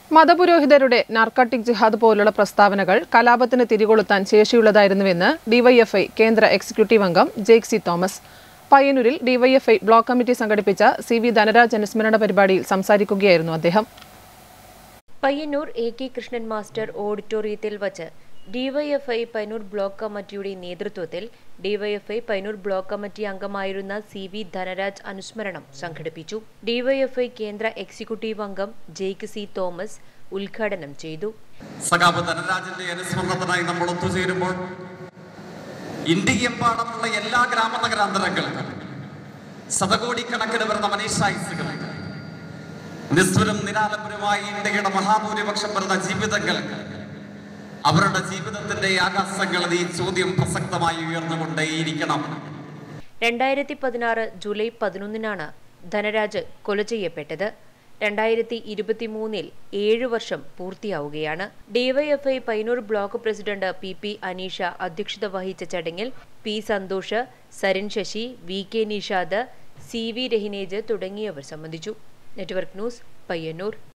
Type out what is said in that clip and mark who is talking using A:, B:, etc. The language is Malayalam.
A: മതപുരോഹിതരുടെ നാർക്കട്ടിക് ജിഹാദ് പോലുള്ള പ്രസ്താവനകൾ കലാപത്തിന് തിരികൊളുത്താൻ ശേഷിയുള്ളതായിരുന്നുവെന്ന് ഡിവൈഎഫ്ഐ കേന്ദ്ര എക്സിക്യൂട്ടീവ് അംഗം ജേക്ക് സി തോമസ് പയ്യന്നൂരിൽ ഡിവൈഎഫ്ഐ ബ്ലോക്ക് കമ്മിറ്റി സംഘടിപ്പിച്ച സി വി ധനരാജ് അനുസ്മരണ പരിപാടിയിൽ സംസാരിക്കുകയായിരുന്നു അദ്ദേഹം
B: Payyanur A K Krishnan master ഓഡിറ്റോറിയത്തിൽ വച്ച് ഡിവൈഎഫ്ഐ പയ്യന്നൂർ ബ്ലോക്ക് കമ്മിറ്റിയുടെ നേതൃത്വത്തിൽ ഡിവൈഎഫ്ഐ പയ്യന്നൂർ ബ്ലോക്ക് കമ്മിറ്റി അംഗമായിരുന്ന സി വി ധനരാജ് അനുസ്മരണം സംഘടിപ്പിച്ചു ഡിവൈഎഫ്ഐ കേന്ദ്ര എക്സിക്യൂട്ടീവ് അംഗം ജെയ്ക്ക് സി തോമസ് ഉദ്ഘാടനം ചെയ്തു
C: സഖാബ് ധനരാജന്റെ അനുസ്മരണത്തിനായി നമ്മൾ ഒത്തുചേരുമ്പോൾ ഇന്ത്യയെമ്പാടമുള്ള എല്ലാ ഗ്രാമനഗരാന്തരങ്ങൾക്കും ശതകോടിക്കണക്കിന് വരുന്ന മനീഷായുസുകൾ നിസ്വരം നിരാലംബരമായി ഇന്ത്യയുടെ മഹാഭൂരിപക്ഷം വരുന്ന ജീവിതങ്ങൾക്ക് അവരുടെ ജീവിതത്തിന്റെ ആകാശങ്ങളിൽ ഈ ചോദ്യം പ്രസക്തമായി ഉയർന്നുകൊണ്ടേയിരിക്കണം
B: രണ്ടായിരത്തി പതിനാറ് ജൂലൈ പതിനൊന്നിനാണ് ധനരാജ് കൊല ചെയ്യപ്പെട്ടത് രണ്ടായിരത്തി ഇരുപത്തിമൂന്നിൽ ഏഴ് വർഷം പൂർത്തിയാവുകയാണ് DYFI Payyanur block president P P Aneesha അധ്യക്ഷത വഹിച്ച ചടങ്ങിൽ P Santhosh Sarin Sasi V K Nishad C V Rahinej തുടങ്ങിയവർ സംബന്ധിച്ചു നെറ്റ്വർക്ക് ന്യൂസ് പയ്യന്നൂർ